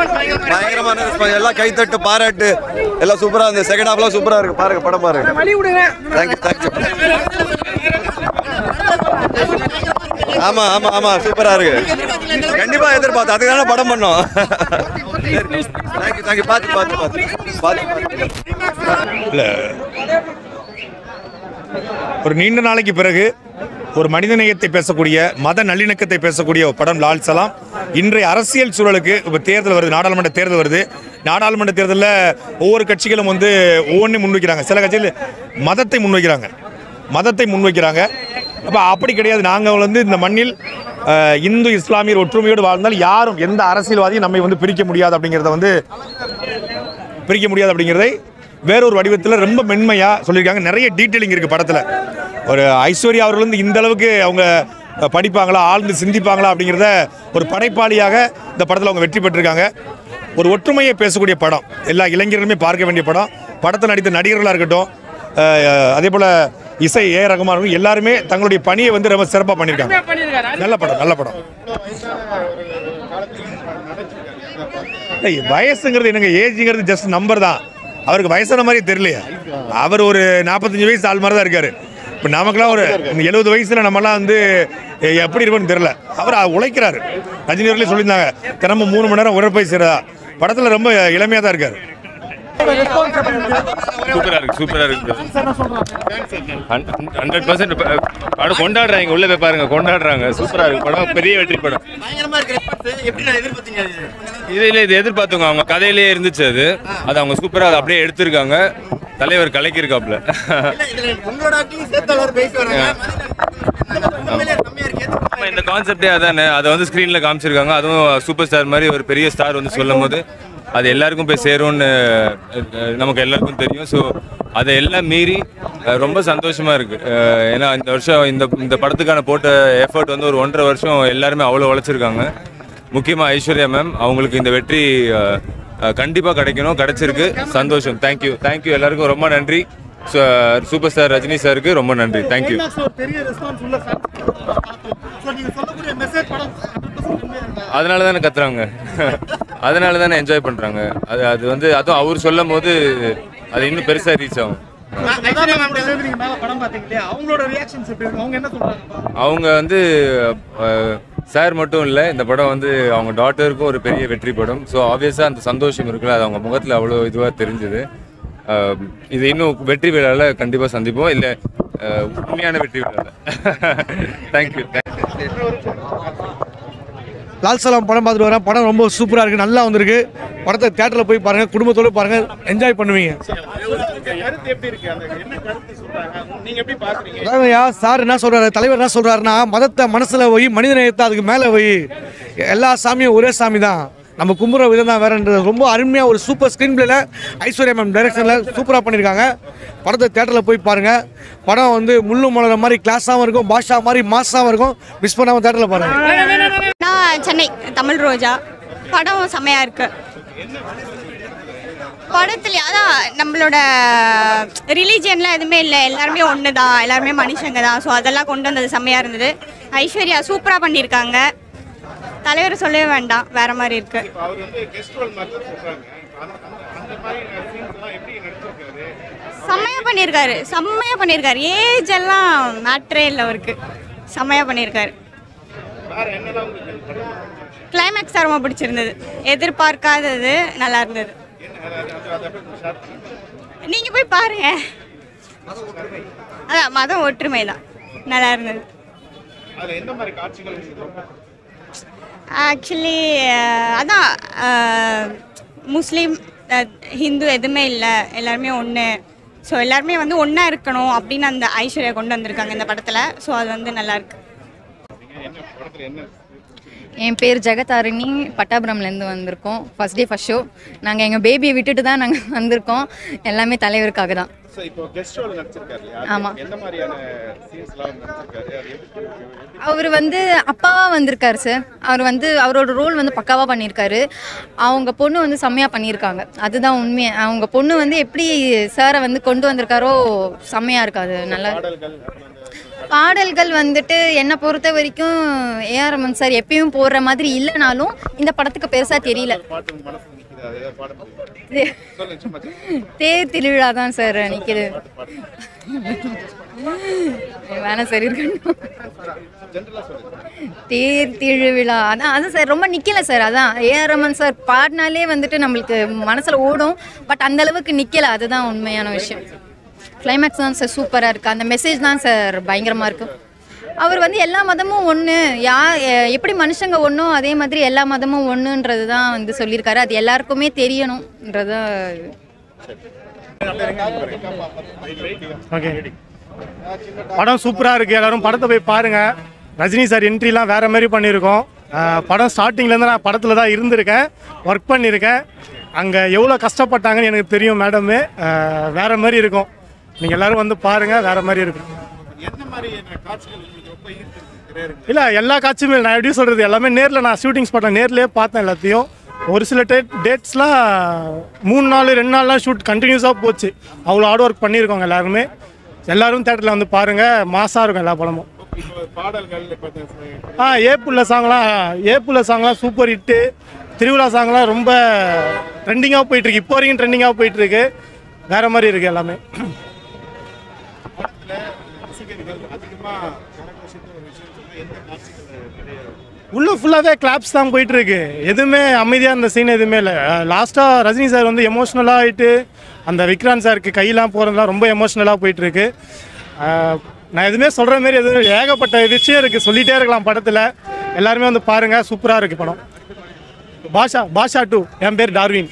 பயங்கரமான response. எல்லாம் கைத்தட்டு பாராட்டு எல்லாம் சூப்பரா இருந்தது செகண்ட் ஹாஃப்லாம் சூப்பரா இருக்கு பாருங்க படம் பாருங்க தேங்க்யூ தேங்க்யூ ஆமா ஆமா ஆமா சூப்பரா இருக்கு கண்டிப்பா எதிர்பார்த்தேன் அதுக்கான படம் பண்ணோம் தேங்க்யூ தேங்க்யூ பார்த்து பார்த்து பார்த்து பார்த்து இல்லை ஒரு நீண்ட நாளைக்கு பிறகு ஒரு மனிதநேயத்தை பேசக்கூடிய மத நல்லிணக்கத்தை பேசக்கூடிய ஒரு படம் லால் சலாம் இன்றைய அரசியல் சூழலுக்கு இப்போ தேர்தல் வருது நாடாளுமன்ற தேர்தல் வருது நாடாளுமன்ற தேர்தலில் ஒவ்வொரு கட்சிகளும் வந்து ஒவ்வொன்றையும் முன்வைக்கிறாங்க சில கட்சிகள் மதத்தை முன்வைக்கிறாங்க மதத்தை முன்வைக்கிறாங்க அப்போ அப்படி கிடையாது நாங்கள் வந்து இந்த மண்ணில் அஹ், இந்து இஸ்லாமியர் ஒற்றுமையோடு வாழ்ந்தால் யாரும் எந்த அரசியல்வாதியும் நம்மை வந்து பிரிக்க முடியாது அப்படிங்கிறத வந்து பிரிக்க முடியாது அப்படிங்கிறதை வேறொரு வடிவத்தில் ரொம்ப மென்மையாக சொல்லியிருக்காங்க நிறைய டீட்டெயிலிங் இருக்குது படத்தில் ஒரு ஐஸ்வர்யா அவர்கள் வந்து இந்த அளவுக்கு அவங்க படிப்பாங்களா ஆழ்ந்து சிந்திப்பாங்களா அப்படிங்கிறத ஒரு படைப்பாளியாக இந்த படத்தில் அவங்க வெற்றி பெற்றிருக்காங்க ஒரு ஒற்றுமையை பேசக்கூடிய படம் எல்லா இளைஞர்களுமே பார்க்க வேண்டிய படம் படத்தில் நடித்த நடிகர்களாக இருக்கட்டும் அஹ், அதே போல் இசை ஏ ரகுமான் அவர்கள் எல்லாருமே தங்களுடைய பணியை வந்து ரொம்ப சிறப்பாக பண்ணியிருக்காங்க நல்ல படம் நல்ல படம் ஏய், வயசுங்கிறது என்னங்க ஏஜ்ங்கிறது ஜஸ்ட் நம்பர் தான் அவருக்கு வயசான மாதிரி தெரியலையா அவர் ஒரு நாற்பத்தஞ்சு வயசு ஆள் மாதிரி தான் இருக்காரு இப்போ நமக்குலாம் ஒரு எழுபது வயசுல நம்மலாம் வந்து எ- எப்படி இருப்போம்னு தெரியல அவர் அ- உழைக்கிறாரு ரஜினி அவர்களே சொல்லியிருந்தாங்க தினமும் மூணு மணி நேரம் உடற்பயிற்சி செய்கிறதா படத்தில் ரொம்ப இளமையாக தான் இருக்காரு சூப்பரா இருக்கு சூப்பரா இருக்கு ஹண்ட்ரட் பர்சன்ட் படம் கொண்டாடுறாங்க உள்ள போய் பாருங்க கொண்டாடுறாங்க சூப்பரா இருக்கு படம் பெரிய வெற்றி படம் இது இல்ல இது எதிர்பார்த்தவங்க அவங்க கதையிலேயே இருந்துச்சு அது அது அவங்க சூப்பரா அதை அப்படியே எடுத்திருக்காங்க தலைவர் கலக்கியிருக்காப்ல ஆமா, இந்த கான்செப்டே அதானே அதை வந்து ஸ்க்ரீனில் காமிச்சிருக்காங்க அதுவும் சூப்பர் ஸ்டார் மாதிரி ஒரு பெரிய ஸ்டார் வந்து சொல்லும் போது அது எல்லாருக்கும் போய் சேரும்னு அஹ், நமக்கு எல்லாருக்கும் தெரியும் ஸோ அதை எல்லாம் மீறி அஹ், ரொம்ப சந்தோஷமா இருக்கு அஹ், ஏன்னா இந்த வருஷம் இந்த இந்த படத்துக்கான போட்ட எஃபர்ட் வந்து ஒரு ஒன்றரை வருஷம் எல்லாருமே அவ்வளோ உழைச்சிருக்காங்க முக்கியமாக ஐஸ்வர்யா மேம் அவங்களுக்கு இந்த வெற்றி அஹ், அஹ், கண்டிப்பா கிடைக்கணும் கிடைச்சிருக்கு சந்தோஷம் தேங்க்யூ தேங்க்யூ எல்லாருக்கும் ரொம்ப நன்றி சூப்பர் ஸ்டார் ரஜினி சாருக்கு ரொம்ப நன்றி தேங்க்யூ பெரிய ரெஸ்பான்ஸ் உள்ள ஸோ நீங்க சொல்லக்கூடிய மெசேஜ் படம் அதனால தானே கத்துறாங்க அதனால தானே என்ஜாய் பண்றாங்க அது அது வந்து அதுவும் அவர் சொல்லும் போது அது இன்னும் பெருசா ரீச் ஆகும் ஐஸ்வர்யா மேம் சேர்ந்து நீங்க மேல படம் பாத்தீங்க இல்லையா அவங்களோட ரியாக்ஷன்ஸ் எப்படி இருக்கு அவங்க என்ன சொல்றாங்க அவங்க வந்து சார் மட்டும் இல்லை இந்த படம் வந்து அவங்க டாட்டருக்கும் ஒரு பெரிய வெற்றி படம் ஸோ ஆப்வியஸாக அந்த சந்தோஷம் இருக்குல்ல அது அவங்க முகத்தில் அவ்வளோ இதுவாக தெரிஞ்சுது அஹ், இது இன்னும் வெற்றி விழாவில் கண்டிப்பாக சந்திப்போம் இல்லை உண்மையான வெற்றி விழாவில் தேங்க்யூ தேங்க்யூ லால் சலாம் படம் பார்த்துட்டு வரேன் படம் ரொம்ப சூப்பராக இருக்குது நல்லா வந்திருக்கு படத்தை தேட்டரில் போய் பாருங்கள் குடும்பத்தோடு பாருங்கள் என்ஜாய் பண்ணுவீங்க கருத்து எப்படி இருக்கு அந்த என்ன கருத்து சொல்றாங்க நீங்க எப்படி பாக்குறீங்க அதாங்கய்யா சார் என்ன சொல்கிறாரு தலைவர் என்ன சொல்கிறாருன்னா மதத்தை மனசில் வை மனிதநேயத்தை அதுக்கு மேலே வை எல்லா சாமியும் ஒரே சாமி தான் நம்ம கும்புற விதம் தான் வேறன்றது ரொம்ப அருமையாக ஒரு சூப்பர் ஸ்க்ரீன் பிளேல ஐஸ்வர்யா மேம் டைரக்ஷனில் சூப்பராக பண்ணியிருக்காங்க படத்தை தேட்டரில் போய் பாருங்கள் படம் வந்து முள்ளு மலர மாதிரி கிளாஸாகவும் இருக்கும் பாஷா மாதிரி மாஸாகவும் இருக்கும் மிஸ் பண்ணாமல் தேட்டரில் பாருங்கள் நான் சென்னை தமிழ் ரோஜா படம் செமையா இருக்கு படத்துல அதான் நம்மளோட ரிலீஜியன்லாம் எதுவுமே இல்லை எல்லாருமே ஒன்று தான் எல்லாருமே மனுஷங்க தான் ஸோ அதெல்லாம் கொண்டு வந்தது செம்மையாக இருந்தது ஐஸ்வர்யா சூப்பராக பண்ணியிருக்காங்க தலைவர் சொல்லவே வேண்டாம் வேற மாதிரி இருக்கு அவர் வந்து கெஸ்ட் ரோல் மாதிரி தான் சொல்றாங்க அந்த- அந்த- அந்த மாதிரி சீன்ஸ் எல்லாம் எப்படி நடிச்சிருக்காரு செம்மையாக பண்ணியிருக்காரு செம்மையாக பண்ணியிருக்காரு ஏஜ் எல்லாம் மேட்ரே இல்லை அவருக்கு செம்மையாக பண்ணியிருக்காரு வேற என்னெல்லாம் உங்களுக்கு படம் கிளைமேக்ஸ் ரொம்ப பிடிச்சிருந்தது எதிர்பார்க்காதது நல்லா இருந்தது நீங்க போய் பாருங்க அதான் மதம் ஒற்றுமை தான் நல்லா இருந்தது அதுல எந்த மாதிரி காட்சிகள் உங்களுக்கு ரொம்ப ஆக்சுவலி அதான் அஹ், முஸ்லீம் அஹ், ஹிந்து எதுவுமே இல்லை எல்லாருமே ஒன்று ஸோ எல்லாருமே வந்து ஒன்றா இருக்கணும் அப்படின்னு அந்த ஐஸ்வர்யா கொண்டு வந்திருக்காங்க இந்த படத்தில் ஸோ அது வந்து நல்லா இருக்கு என்ன படத்துல என்ன என் பேர் ஜெகதாரிணி பட்டாபுரம்லேருந்து வந்திருக்கோம் ஃபர்ஸ்ட் டே ஃபர்ஸ்ட் ஷோ நாங்கள் எங்கள் பேபியை விட்டுட்டு தான் நாங்கள் வந்திருக்கோம் எல்லாமே தலைவருக்காக தான் ஸோ இப்போ கெஸ்ட் ரோல் நடிச்சிருக்காரு இல்லையா? ஆமா. எந்த மாதிரியான சீன்ஸ்லாம் நடிச்சிருக்காரு அது எப்படி எப்படி- அவர் வந்து அப்பாவாக வந்திருக்காரு சார் அவர் வந்து அவரோட ரோல் வந்து பக்காவாக பண்ணியிருக்காரு அவங்க பொண்ணு வந்து செம்மையாக பண்ணியிருக்காங்க அதுதான் உண்மை அவங்க பொண்ணு வந்து எப்படி சாரை வந்து கொண்டு வந்திருக்காரோ செம்மையாக இருக்காது நல்லா பாடல்கள் அப்புறம் அந்த பாடல்கள் வந்துட்டு என்னை பொறுத்த வரைக்கும் ஏஆர் ரமன் சார் எப்பயும் போடுற மாதிரி இல்லைனாலும் இந்த படத்துக்கு பெருசாக தெரியல பாட்டு உங்க மனசுல நிக்குது அது ஏதாவது பாட முடியுமா தே- சொல்லுங்க சும்மா தேர் திருவிழா தான் சார் நிற்கிது வேணாம் சார் இருக்கட்டும் ஜென்ரலா சொல்லுங்க தேர் திருவிழா அதான் அது சார் ரொம்ப நிற்கல சார் அதான் ஏஆர் ரமன் சார் பாடினாலே வந்துட்டு நம்மளுக்கு மனசில் ஓடும் பட் அந்த அளவுக்கு நிற்கல அதுதான் உண்மையான விஷயம் கிளைமேக்ஸ் தான் சார் சூப்பராக இருக்குது அந்த மெசேஜ் தான் சார் பயங்கரமாக இருக்கும் அவர் வந்து எல்லா மதமும் ஒன்று யா எ- எப்படி மனுஷங்க ஒன்றோ அதே மாதிரி எல்லா மதமும் ஒன்றுன்றது தான் வந்து சொல்லியிருக்காரு அது எல்லாருக்குமே தெரியணுன்றது தான் இது. ஓகே படம் சூப்பராக இருக்குது எல்லாரும் படத்தை போய் பாருங்கள் ரஜினி சார் என்ட்ரிலாம் வேறு மாதிரி பண்ணியிருக்கோம் அஹ் படம் ஸ்டார்டிங்லேருந்து நான் படத்தில் தான் இருந்திருக்கேன் ஒர்க் பண்ணியிருக்கேன் அங்கே எவ்வளோ கஷ்டப்பட்டாங்கன்னு எனக்கு தெரியும் மேடமு வேறு மாதிரி இருக்கும் நீங்கள் எல்லோரும் வந்து பாருங்கள் வேறு மாதிரி இருக்கும் என்ன மாதிரியான காட்சிகள் உங்களுக்கு ரொம்ப ஈர்த்திருக்கு திரையரங்கு இல்லை எல்லா காட்சியுமே நான் எப்படி சொல்கிறது எல்லாமே நேரில் நான் ஷூட்டிங் ஸ்பாட்டில் நேர்லேயே பார்த்தேன் எல்லாத்தையும் ஒரு சில டேட் டேட்ஸ்லாம் மூணு நாள் ரெண்டு நாள்லாம் ஷூட் கண்டினியூஸாக போச்சு அவ்வளோ ஹார்ட் ஒர்க் பண்ணியிருக்கோங்க எல்லாருமே எல்லாரும் தேட்டரில் வந்து பாருங்கள் மாசாக இருக்கும் எல்லா படமும் இப்போ பாடல்கள் இப்போ ஆ ஏப்புள்ள சாங்லாம் ஏப்புள்ள சாங்லாம் சூப்பர் ஹிட்டு திருவிழா சாங்லாம் ரொம்ப ட்ரெண்டிங்காக போயிட்டுருக்கு இப்போ வரைக்கும் ட்ரெண்டிங்காக போயிட்டுருக்கு வேறு மாதிரி இருக்குது எல்லாமே ரசிகர்கள் அதிகமா கரகோஷித்த ஒரு விஷயம் சொன்னா எந்த காட்சிகள் திரையரங்கு உள்ள ஃபுல்லாகவே கிளாப்ஸ் தான் போயிட்டு இருக்கு எதுவுமே அமைதியாக இருந்த சீன் எதுவுமே இல்லை லாஸ்ட்டாக ரஜினி சார் வந்து எமோஷ்னலாக ஆகிட்டு அந்த விக்ராந்த் சாருக்கு கையெல்லாம் போகிறதுலாம் ரொம்ப எமோஷ்னலாக போயிட்டு இருக்கு அஹ், நான் எதுவுமே சொல்கிற மாதிரி எதுவும் ஏகப்பட்ட விஷயம் இருக்குது சொல்லிகிட்டே இருக்கலாம் படத்தில் எல்லாருமே வந்து பாருங்கள் சூப்பராக இருக்குது படம் பாஷா பாஷா டூ என் பேர் டார்வின்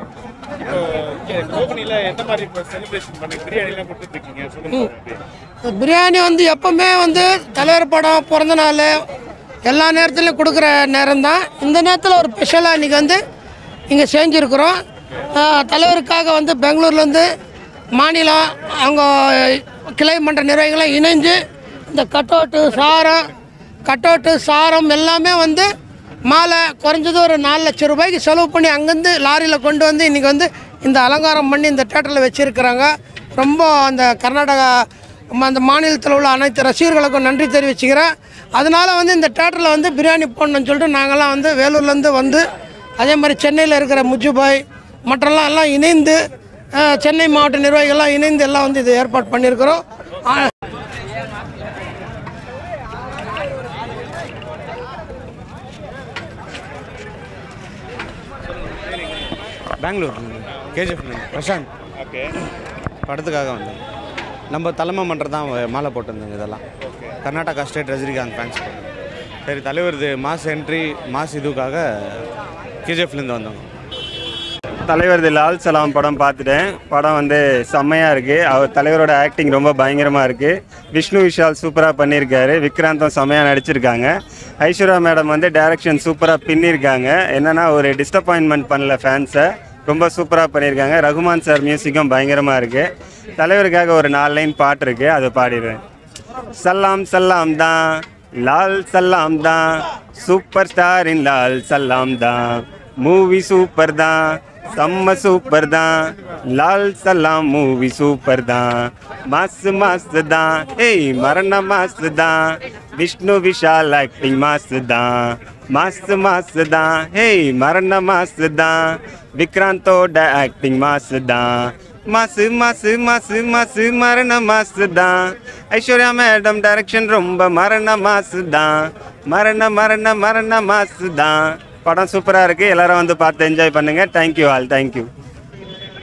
கோபனில எந்த மாதிரி இப்போ செலிப்ரேஷன் பண்ணி பிரியாணிலாம் கொடுத்துட்டு இருக்கீங்க சொல்லுங்க அப்படியே. பிரியாணி வந்து எப்பவுமே வந்து தலைவர் படம் பிறந்த நாள் எல்லா நேரத்துலையும் கொடுக்குற நேரம் தான் இந்த நேரத்தில் ஒரு ஸ்பெஷலாக இன்றைக்கி வந்து இங்கே செஞ்சுருக்குறோம் ஆஹ், தலைவருக்காக வந்து பெங்களூர்லேருந்து மாநிலம் அவங்க கிளை மன்ற நிர்வாகிகளாம் இணைஞ்சு இந்த கட்டோட்டு சாரம் கட்டோட்டு சாரம் எல்லாமே வந்து மாலை குறைஞ்சது ஒரு நாலு லட்சம் ரூபாய்க்கு செலவு பண்ணி அங்கேருந்து லாரியில் கொண்டு வந்து இன்றைக்கி வந்து இந்த அலங்காரம் பண்ணி இந்த தேட்டரில் வச்சுருக்கிறாங்க ரொம்ப அந்த கர்நாடகா ம- அந்த மாநிலத்தில் உள்ள அனைத்து ரசிகர்களுக்கும் நன்றி தெரிவிச்சுக்கிறேன் அதனால் வந்து இந்த தேட்டரில் வந்து பிரியாணி போடணும்னு சொல்லிட்டு நாங்கள்லாம் வந்து வேலூர்லேருந்து வந்து அதே மாதிரி சென்னையில் இருக்கிற முஜுபாய் மற்றெல்லாம் எல்லாம் இணைந்து அஹ், சென்னை மாவட்ட நிர்வாகிகள்லாம் இணைந்து எல்லாம் வந்து இதை ஏற்பாடு பண்ணியிருக்கிறோம் ஆ, பெங்களூர் கேஜிஎஃப் பிரசாந்த் ஓகே படத்துக்காக வந்தேன் நம்ம தலைமை மன்றம் தான் மாலை போட்டிருந்தோங்க இதெல்லாம் கர்நாடகா ஸ்டேட் ரஜினிகாந்த் ஃபேன்ஸ் சரி தலைவர் இது மாஸ் என்ட்ரி மாஸ் இதுக்காக கேஜிஎஃப்லேருந்து வந்தோங்க தலைவர் தி லால் சலாம் படம் பார்த்துட்டேன் படம் வந்து செம்மையாக இருக்குது அவர் தலைவரோட ஆக்டிங் ரொம்ப பயங்கரமாக இருக்குது விஷ்ணு விஷால் சூப்பராக பண்ணியிருக்காரு விக்ராந்தும் செம்மையாக நடிச்சிருக்காங்க ஐஸ்வர்யா மேடம் வந்து டைரக்ஷன் சூப்பராக பின்னிருக்காங்க என்னென்னா ஒரு டிசப்பாயின்மெண்ட் பண்ணல ஃபேன்ஸை ரொம்ப சூப்பராக பண்ணியிருக்காங்க ரகுமான் சார் மியூசிக்கும் பயங்கரமாக இருக்குது தலைவருக்காக ஒரு நாலு லைன் பாட்டு இருக்குது அதை பாடிடுவேன் சலாம் சலாம் தான் லால் சலாம் தான் சூப்பர் ஸ்டாரின் லால் சலாம் தான் மூவி சூப்பர் தான் செம்ம சூப்பர் தான் லால் சலாம் மூவி சூப்பர் தான் மாஸ் மாஸ் தான் ஏய் மரண மாஸ் தான் விஷ்ணு விஷால் ஆக்டிங் மாஸ் தான் மாஸ் மாஸ் தான் ஏய் மரண மாஸ் தான் விக்ராந்தோட ஆக்டிங் மாஸ் தான் மாசு மாசு மாசு மாசு மரண மாசு தான் ஐஸ்வர்யா மேடம் டைரக்ஷன் ரொம்ப மரண மாசு தான் மரண மரண மரண மாசு தான் படம் சூப்பராக இருக்குது எல்லாரும் வந்து பார்த்து என்ஜாய் பண்ணுங்கள் தேங்க்யூ ஆல் தேங்க்யூ